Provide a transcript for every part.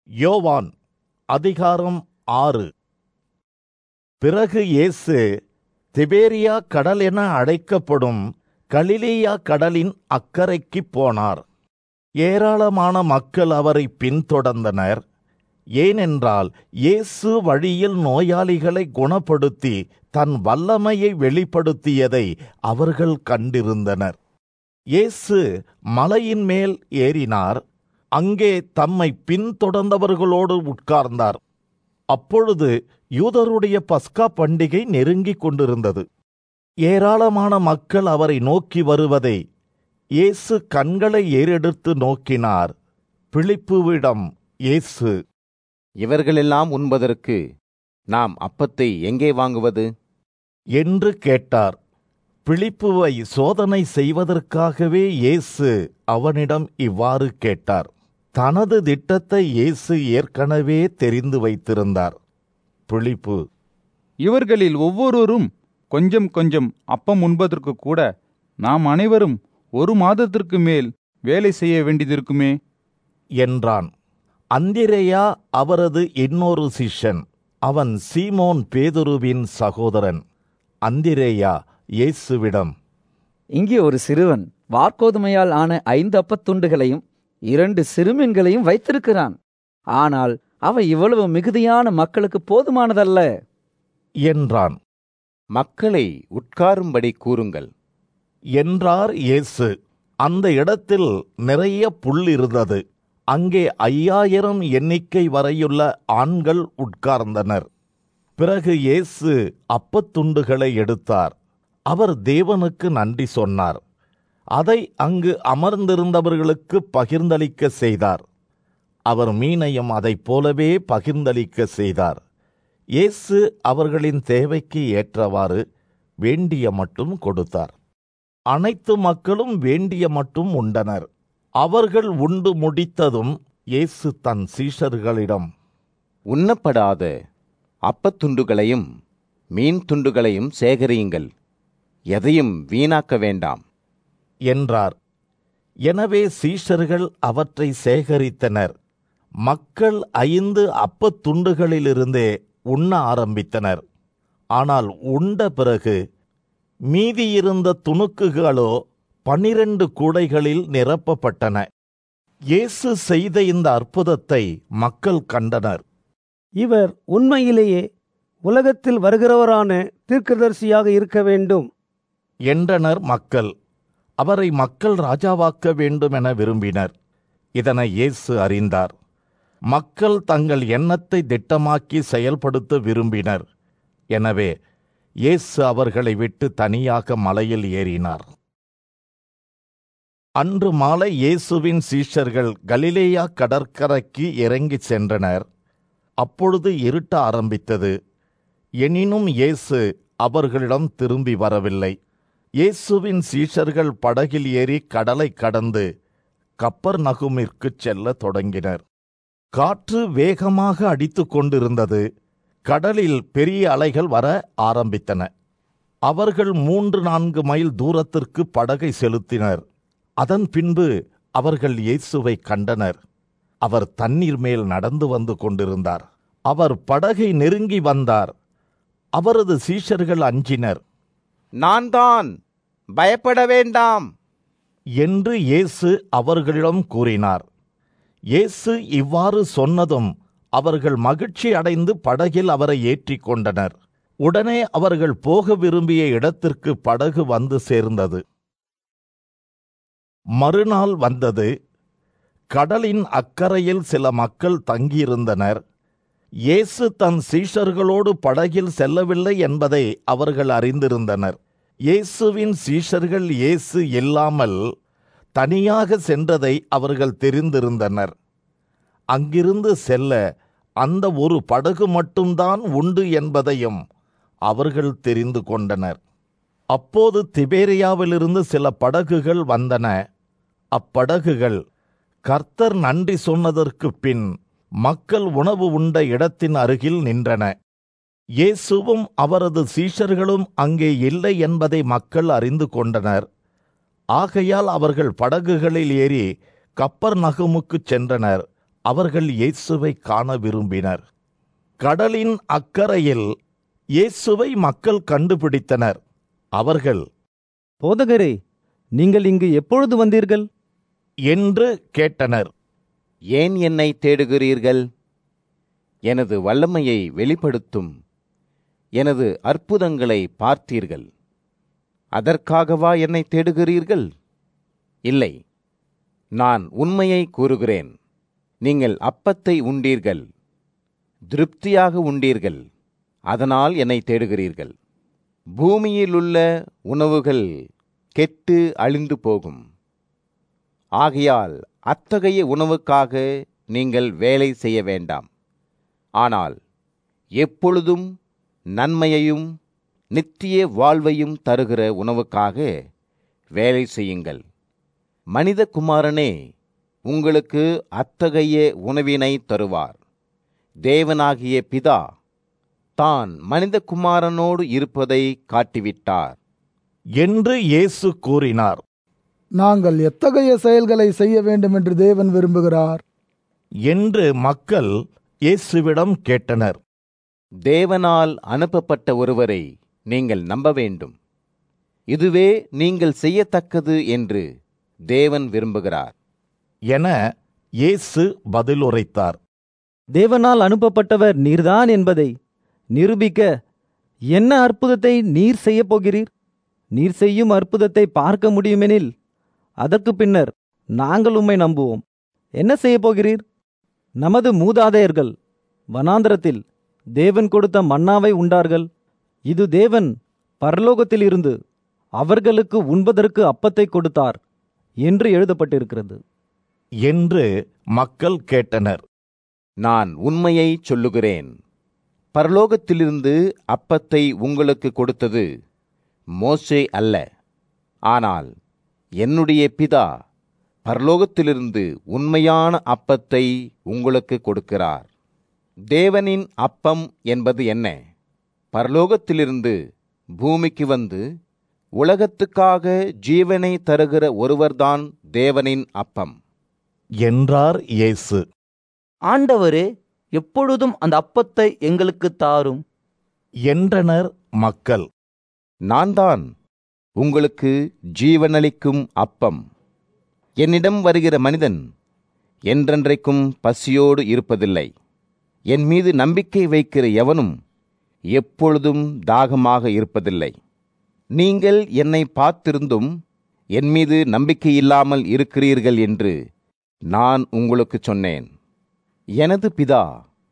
யோவான் அதிகாரம் ஆறு பிறகு இயேசு திபேரியா கடல் என அழைக்கப்படும் கலிலேயா கடலின் அக்கறைக்குப் போனார் ஏராளமான மக்கள் அவரை பின்தொடர்ந்தனர் ஏனென்றால் இயேசு வழியில் நோயாளிகளை குணப்படுத்தி தன் வல்லமையை வெளிப்படுத்தியதை அவர்கள் கண்டிருந்தனர் இயேசு மலையின் மேல் ஏறினார் அங்கே தம்மை பின்தொடர்ந்தவர்களோடு உட்கார்ந்தார் அப்பொழுது யூதருடைய பஸ்கா பண்டிகை நெருங்கிக் கொண்டிருந்தது ஏராளமான மக்கள் அவரை நோக்கி வருவதை இயேசு கண்களை ஏறெடுத்து நோக்கினார் பிழிப்புவிடம் இயேசு இவர்களெல்லாம் உண்பதற்கு நாம் அப்பத்தை எங்கே வாங்குவது என்று கேட்டார் பிழிப்புவை சோதனை செய்வதற்காகவே இயேசு அவனிடம் இவ்வாறு கேட்டார் தனது திட்டத்தை இயேசு ஏற்கனவே தெரிந்து வைத்திருந்தார் பிழிப்பு இவர்களில் ஒவ்வொருவரும் கொஞ்சம் கொஞ்சம் அப்பம் உண்பதற்கு கூட நாம் அனைவரும் ஒரு மாதத்திற்கு மேல் வேலை செய்ய வேண்டியதிருக்குமே என்றான் அந்திரேயா அவரது இன்னொரு சிஷ்யன் அவன் சீமோன் பேதுருவின் சகோதரன் அந்திரேயா இயேசுவிடம் இங்கே ஒரு சிறுவன் வார்க்கோதுமையால் ஆன ஐந்து அப்பத்துண்டுகளையும் இரண்டு சிறுமீன்களையும் வைத்திருக்கிறான் ஆனால் அவை இவ்வளவு மிகுதியான மக்களுக்கு போதுமானதல்ல என்றான் மக்களை உட்காரும்படி கூறுங்கள் என்றார் இயேசு அந்த இடத்தில் நிறைய புல் இருந்தது அங்கே ஐயாயிரம் எண்ணிக்கை வரையுள்ள ஆண்கள் உட்கார்ந்தனர் பிறகு இயேசு அப்பத்துண்டுகளை எடுத்தார் அவர் தேவனுக்கு நன்றி சொன்னார் அதை அங்கு அமர்ந்திருந்தவர்களுக்கு பகிர்ந்தளிக்க செய்தார் அவர் மீனையும் அதைப் போலவே பகிர்ந்தளிக்க செய்தார் இயேசு அவர்களின் தேவைக்கு ஏற்றவாறு வேண்டிய மட்டும் கொடுத்தார் அனைத்து மக்களும் வேண்டிய மட்டும் உண்டனர் அவர்கள் உண்டு முடித்ததும் இயேசு தன் சீஷர்களிடம் உண்ணப்படாத அப்பத்துண்டுகளையும் மீன் துண்டுகளையும் சேகரியுங்கள் எதையும் வீணாக்க வேண்டாம் என்றார் எனவே சீஷர்கள் அவற்றை சேகரித்தனர் மக்கள் ஐந்து அப்பத் துண்டுகளிலிருந்தே உண்ண ஆரம்பித்தனர் ஆனால் உண்ட பிறகு மீதியிருந்த துணுக்குகளோ பனிரெண்டு கூடைகளில் நிரப்பப்பட்டன இயேசு செய்த இந்த அற்புதத்தை மக்கள் கண்டனர் இவர் உண்மையிலேயே உலகத்தில் வருகிறவரான தீர்க்கதரிசியாக இருக்க வேண்டும் என்றனர் மக்கள் அவரை மக்கள் ராஜாவாக்க வேண்டும் என விரும்பினர் இதனை இயேசு அறிந்தார் மக்கள் தங்கள் எண்ணத்தை திட்டமாக்கி செயல்படுத்த விரும்பினர் எனவே இயேசு அவர்களை விட்டு தனியாக மலையில் ஏறினார் அன்று மாலை இயேசுவின் சீஷர்கள் கலிலேயா கடற்கரைக்கு இறங்கிச் சென்றனர் அப்பொழுது இருட்ட ஆரம்பித்தது எனினும் இயேசு அவர்களிடம் திரும்பி வரவில்லை இயேசுவின் சீஷர்கள் படகில் ஏறி கடலை கடந்து கப்பர் நகுமிற்குச் செல்லத் தொடங்கினர் காற்று வேகமாக அடித்துக் கொண்டிருந்தது கடலில் பெரிய அலைகள் வர ஆரம்பித்தன அவர்கள் மூன்று நான்கு மைல் தூரத்திற்கு படகை செலுத்தினர் அதன் பின்பு அவர்கள் இயேசுவை கண்டனர் அவர் தண்ணீர் மேல் நடந்து வந்து கொண்டிருந்தார் அவர் படகை நெருங்கி வந்தார் அவரது சீஷர்கள் அஞ்சினர் நான் தான் பயப்பட வேண்டாம் என்று இயேசு அவர்களிடம் கூறினார் இயேசு இவ்வாறு சொன்னதும் அவர்கள் மகிழ்ச்சி அடைந்து படகில் அவரை ஏற்றிக் கொண்டனர் உடனே அவர்கள் போக விரும்பிய இடத்திற்கு படகு வந்து சேர்ந்தது மறுநாள் வந்தது கடலின் அக்கறையில் சில மக்கள் தங்கியிருந்தனர் இயேசு தன் சீஷர்களோடு படகில் செல்லவில்லை என்பதை அவர்கள் அறிந்திருந்தனர் இயேசுவின் சீஷர்கள் இயேசு இல்லாமல் தனியாக சென்றதை அவர்கள் தெரிந்திருந்தனர் அங்கிருந்து செல்ல அந்த ஒரு படகு மட்டும்தான் உண்டு என்பதையும் அவர்கள் தெரிந்து கொண்டனர் அப்போது திபேரியாவிலிருந்து சில படகுகள் வந்தன அப்படகுகள் கர்த்தர் நன்றி சொன்னதற்குப் பின் மக்கள் உணவு உண்ட இடத்தின் அருகில் நின்றன இயேசுவும் அவரது சீஷர்களும் அங்கே இல்லை என்பதை மக்கள் அறிந்து கொண்டனர் ஆகையால் அவர்கள் படகுகளில் ஏறி கப்பர் நகுமுக்குச் சென்றனர் அவர்கள் இயேசுவை காண விரும்பினர் கடலின் அக்கறையில் இயேசுவை மக்கள் கண்டுபிடித்தனர் அவர்கள் போதகரே நீங்கள் இங்கு எப்பொழுது வந்தீர்கள் என்று கேட்டனர் ஏன் என்னை தேடுகிறீர்கள் எனது வல்லமையை வெளிப்படுத்தும் எனது அற்புதங்களை பார்த்தீர்கள் அதற்காகவா என்னை தேடுகிறீர்கள் இல்லை நான் உண்மையை கூறுகிறேன் நீங்கள் அப்பத்தை உண்டீர்கள் திருப்தியாக உண்டீர்கள் அதனால் என்னை தேடுகிறீர்கள் பூமியிலுள்ள உணவுகள் கெட்டு அழிந்து போகும் ஆகையால் அத்தகைய உணவுக்காக நீங்கள் வேலை செய்ய வேண்டாம் ஆனால் எப்பொழுதும் நன்மையையும் நித்திய வாழ்வையும் தருகிற உணவுக்காக வேலை செய்யுங்கள் மனித குமாரனே உங்களுக்கு அத்தகைய உணவினை தருவார் தேவனாகிய பிதா தான் மனித குமாரனோடு இருப்பதை காட்டிவிட்டார் என்று இயேசு கூறினார் நாங்கள் எத்தகைய செயல்களை செய்ய வேண்டும் என்று தேவன் விரும்புகிறார் என்று மக்கள் இயேசுவிடம் கேட்டனர் தேவனால் அனுப்பப்பட்ட ஒருவரை நீங்கள் நம்ப வேண்டும் இதுவே நீங்கள் செய்யத்தக்கது என்று தேவன் விரும்புகிறார் என இயேசு பதிலுரைத்தார் தேவனால் அனுப்பப்பட்டவர் நீர்தான் என்பதை நிரூபிக்க என்ன அற்புதத்தை நீர் செய்யப் போகிறீர் நீர் செய்யும் அற்புதத்தை பார்க்க முடியுமெனில் அதற்கு பின்னர் நாங்கள் உம்மை நம்புவோம் என்ன செய்யப் போகிறீர் நமது மூதாதையர்கள் வனாந்தரத்தில் தேவன் கொடுத்த மன்னாவை உண்டார்கள் இது தேவன் பரலோகத்திலிருந்து அவர்களுக்கு உண்பதற்கு அப்பத்தை கொடுத்தார் என்று எழுதப்பட்டிருக்கிறது என்று மக்கள் கேட்டனர் நான் உண்மையை சொல்லுகிறேன் பரலோகத்திலிருந்து அப்பத்தை உங்களுக்கு கொடுத்தது மோசே அல்ல ஆனால் என்னுடைய பிதா பரலோகத்திலிருந்து உண்மையான அப்பத்தை உங்களுக்கு கொடுக்கிறார் தேவனின் அப்பம் என்பது என்ன பரலோகத்திலிருந்து பூமிக்கு வந்து உலகத்துக்காக ஜீவனை தருகிற ஒருவர்தான் தேவனின் அப்பம் என்றார் இயேசு ஆண்டவரே எப்பொழுதும் அந்த அப்பத்தை எங்களுக்கு தாரும் என்றனர் மக்கள் நான் தான் உங்களுக்கு ஜீவனளிக்கும் அப்பம் என்னிடம் வருகிற மனிதன் என்றென்றைக்கும் பசியோடு இருப்பதில்லை என் மீது நம்பிக்கை வைக்கிற எவனும் எப்பொழுதும் தாகமாக இருப்பதில்லை நீங்கள் என்னை பார்த்திருந்தும் என் மீது நம்பிக்கை இல்லாமல் இருக்கிறீர்கள் என்று நான் உங்களுக்கு சொன்னேன் எனது பிதா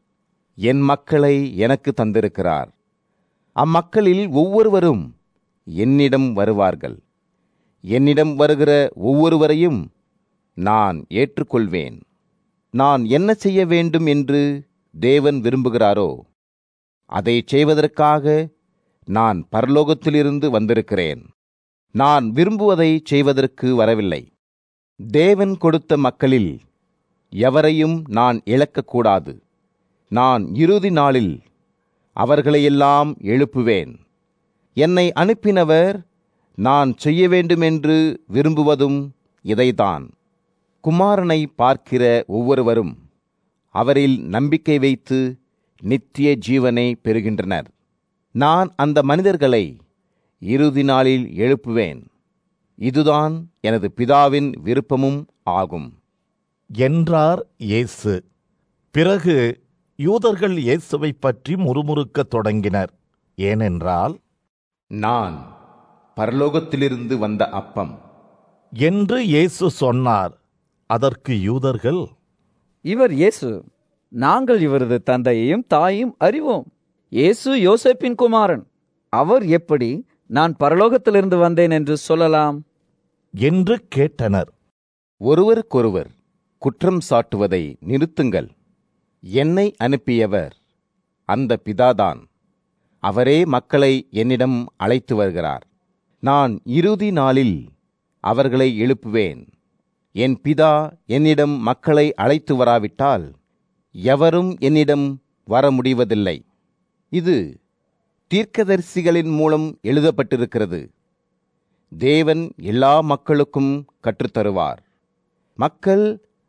என் மக்களை எனக்கு தந்திருக்கிறார் அம்மக்களில் ஒவ்வொருவரும் என்னிடம் வருவார்கள் என்னிடம் வருகிற ஒவ்வொருவரையும் நான் ஏற்றுக்கொள்வேன் நான் என்ன செய்ய வேண்டும் என்று தேவன் விரும்புகிறாரோ அதை செய்வதற்காக நான் பரலோகத்திலிருந்து வந்திருக்கிறேன் நான் விரும்புவதை செய்வதற்கு வரவில்லை தேவன் கொடுத்த மக்களில் எவரையும் நான் இழக்கக்கூடாது நான் இறுதி நாளில் அவர்களையெல்லாம் எழுப்புவேன் என்னை அனுப்பினவர் நான் செய்ய வேண்டுமென்று விரும்புவதும் இதைதான் குமாரனை பார்க்கிற ஒவ்வொருவரும் அவரில் நம்பிக்கை வைத்து நித்திய ஜீவனை பெறுகின்றனர் நான் அந்த மனிதர்களை இறுதி நாளில் எழுப்புவேன் இதுதான் எனது பிதாவின் விருப்பமும் ஆகும் என்றார் இயேசு பிறகு யூதர்கள் இயேசுவை பற்றி முறுமுறுக்கத் தொடங்கினர் ஏனென்றால் நான் பரலோகத்திலிருந்து வந்த அப்பம் என்று இயேசு சொன்னார் அதற்கு யூதர்கள் இவர் இயேசு நாங்கள் இவரது தந்தையையும் தாயையும் அறிவோம் இயேசு யோசேப்பின் குமாரன் அவர் எப்படி நான் பரலோகத்திலிருந்து வந்தேன் என்று சொல்லலாம் என்று கேட்டனர் ஒருவருக்கொருவர் குற்றம் சாட்டுவதை நிறுத்துங்கள் என்னை அனுப்பியவர் அந்த பிதாதான் அவரே மக்களை என்னிடம் அழைத்து வருகிறார் நான் இறுதி நாளில் அவர்களை எழுப்புவேன் என் பிதா என்னிடம் மக்களை அழைத்து வராவிட்டால் எவரும் என்னிடம் வர முடிவதில்லை இது தீர்க்கதரிசிகளின் மூலம் எழுதப்பட்டிருக்கிறது தேவன் எல்லா மக்களுக்கும் கற்றுத்தருவார் மக்கள்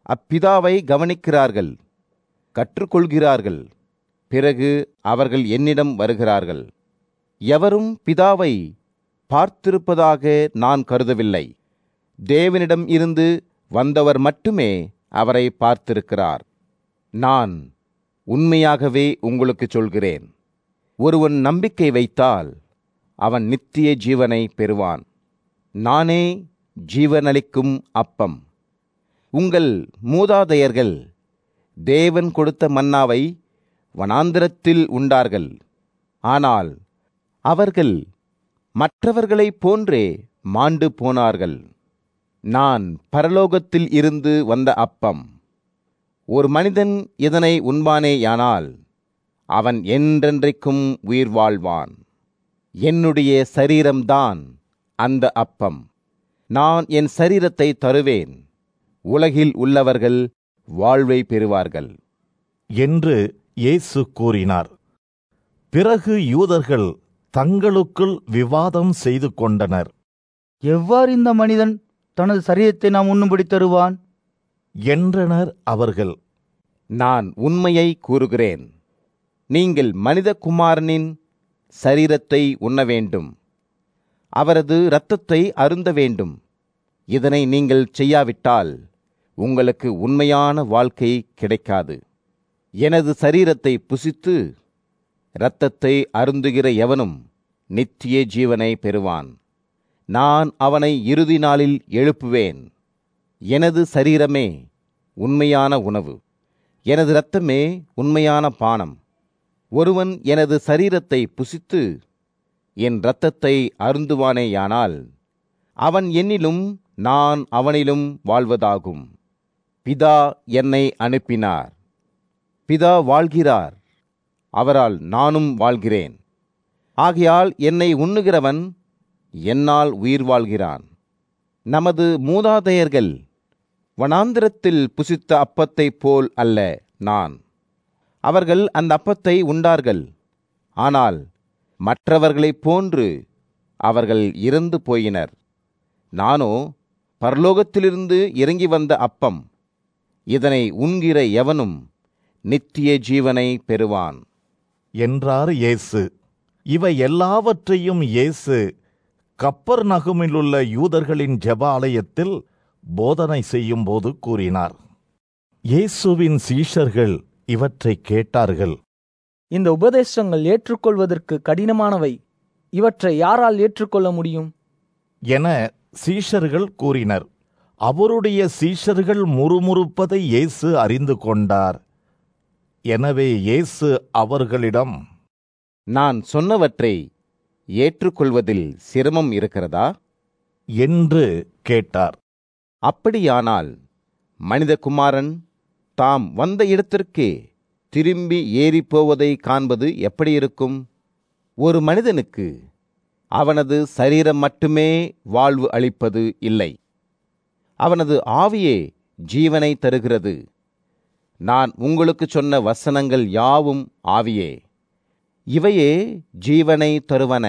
அப்பிதாவை கவனிக்கிறார்கள் கற்றுக்கொள்கிறார்கள் பிறகு அவர்கள் என்னிடம் வருகிறார்கள் எவரும் பிதாவை பார்த்திருப்பதாக நான் கருதவில்லை தேவனிடம் இருந்து வந்தவர் மட்டுமே அவரை பார்த்திருக்கிறார் நான் உண்மையாகவே உங்களுக்கு சொல்கிறேன் ஒருவன் நம்பிக்கை வைத்தால் அவன் நித்திய ஜீவனை பெறுவான் நானே ஜீவனளிக்கும் அப்பம் உங்கள் மூதாதையர்கள் தேவன் கொடுத்த மன்னாவை வனாந்திரத்தில் உண்டார்கள் ஆனால் அவர்கள் மற்றவர்களைப் போன்றே மாண்டு போனார்கள் நான் பரலோகத்தில் இருந்து வந்த அப்பம் ஒரு மனிதன் இதனை உண்பானேயானால் அவன் என்றென்றைக்கும் உயிர் வாழ்வான் என்னுடைய சரீரம்தான் அந்த அப்பம் நான் என் சரீரத்தை தருவேன் உலகில் உள்ளவர்கள் வாழ்வை பெறுவார்கள் என்று இயேசு கூறினார் பிறகு யூதர்கள் தங்களுக்குள் விவாதம் செய்து கொண்டனர் எவ்வாறு இந்த மனிதன் தனது சரீரத்தை நாம் உண்ணும்படி தருவான் என்றனர் அவர்கள் நான் உண்மையை கூறுகிறேன் நீங்கள் மனித குமாரனின் சரீரத்தை உண்ண வேண்டும் அவரது இரத்தத்தை அருந்த வேண்டும் இதனை நீங்கள் செய்யாவிட்டால் உங்களுக்கு உண்மையான வாழ்க்கை கிடைக்காது எனது சரீரத்தை புசித்து இரத்தத்தை அருந்துகிற எவனும் நித்திய ஜீவனை பெறுவான் நான் அவனை இறுதி நாளில் எழுப்புவேன் எனது சரீரமே உண்மையான உணவு எனது இரத்தமே உண்மையான பானம் ஒருவன் எனது சரீரத்தை புசித்து என் இரத்தத்தை அருந்துவானேயானால் அவன் என்னிலும் நான் அவனிலும் வாழ்வதாகும் பிதா என்னை அனுப்பினார் பிதா வாழ்கிறார் அவரால் நானும் வாழ்கிறேன் ஆகையால் என்னை உண்ணுகிறவன் என்னால் உயிர் வாழ்கிறான் நமது மூதாதையர்கள் வனாந்திரத்தில் புசித்த அப்பத்தைப் போல் அல்ல நான் அவர்கள் அந்த அப்பத்தை உண்டார்கள் ஆனால் மற்றவர்களைப் போன்று அவர்கள் இறந்து போயினர் நானோ பரலோகத்திலிருந்து இறங்கி வந்த அப்பம் இதனை உண்கிற எவனும் நித்திய ஜீவனை பெறுவான் என்றார் இயேசு இவை எல்லாவற்றையும் இயேசு கப்பர் நகுமிலுள்ள யூதர்களின் ஜெபாலயத்தில் போதனை செய்யும்போது கூறினார் இயேசுவின் சீஷர்கள் இவற்றை கேட்டார்கள் இந்த உபதேசங்கள் ஏற்றுக்கொள்வதற்கு கடினமானவை இவற்றை யாரால் ஏற்றுக்கொள்ள முடியும் என சீஷர்கள் கூறினர் அவருடைய சீஷர்கள் முறுமுறுப்பதை இயேசு அறிந்து கொண்டார் எனவே இயேசு அவர்களிடம் நான் சொன்னவற்றை ஏற்றுக்கொள்வதில் சிரமம் இருக்கிறதா என்று கேட்டார் அப்படியானால் மனிதகுமாரன் தாம் வந்த இடத்திற்கே திரும்பி ஏறிப் போவதை காண்பது எப்படி இருக்கும் ஒரு மனிதனுக்கு அவனது சரீரம் மட்டுமே வாழ்வு அளிப்பது இல்லை அவனது ஆவியே ஜீவனை தருகிறது நான் உங்களுக்கு சொன்ன வசனங்கள் யாவும் ஆவியே இவையே ஜீவனை தருவன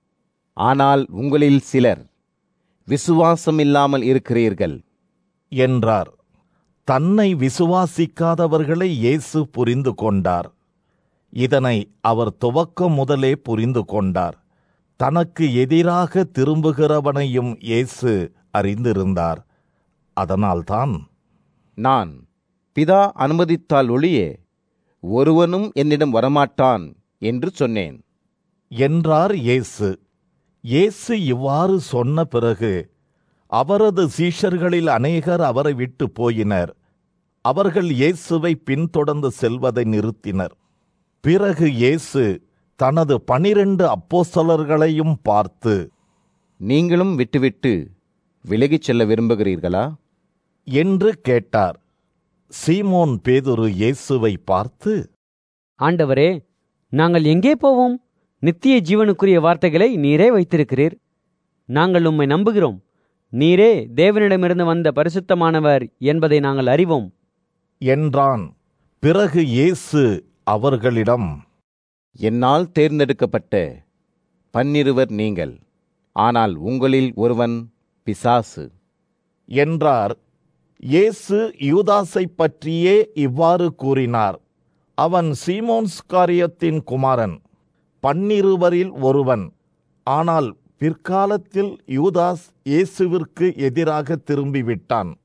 ஆனால் உங்களில் சிலர் விசுவாசம் இல்லாமல் இருக்கிறீர்கள் என்றார் தன்னை விசுவாசிக்காதவர்களை இயேசு புரிந்து கொண்டார் இதனை அவர் துவக்கம் முதலே புரிந்து கொண்டார் தனக்கு எதிராக திரும்புகிறவனையும் இயேசு அறிந்திருந்தார் அதனால்தான் நான் பிதா அனுமதித்தால் ஒழியே ஒருவனும் என்னிடம் வரமாட்டான் என்று சொன்னேன் என்றார் இயேசு இயேசு இவ்வாறு சொன்ன பிறகு அவரது சீஷர்களில் அநேகர் அவரை விட்டு போயினர் அவர்கள் இயேசுவை பின்தொடர்ந்து செல்வதை நிறுத்தினர் பிறகு இயேசு தனது பனிரெண்டு அப்போஸ்தலர்களையும் பார்த்து நீங்களும் விட்டுவிட்டு விலகிச் செல்ல விரும்புகிறீர்களா என்று கேட்டார் சீமோன் பேதுரு இயேசுவை பார்த்து ஆண்டவரே நாங்கள் எங்கே போவோம் நித்திய ஜீவனுக்குரிய வார்த்தைகளை நீரே வைத்திருக்கிறீர் நாங்கள் உம்மை நம்புகிறோம் நீரே தேவனிடமிருந்து வந்த பரிசுத்தமானவர் என்பதை நாங்கள் அறிவோம் என்றான் பிறகு இயேசு அவர்களிடம் என்னால் தேர்ந்தெடுக்கப்பட்ட பன்னிருவர் நீங்கள் ஆனால் உங்களில் ஒருவன் பிசாசு என்றார் இயேசு யூதாஸை பற்றியே இவ்வாறு கூறினார் அவன் சீமோன்ஸ் காரியத்தின் குமாரன் பன்னிருவரில் ஒருவன் ஆனால் பிற்காலத்தில் யூதாஸ் இயேசுவிற்கு எதிராக திரும்பிவிட்டான்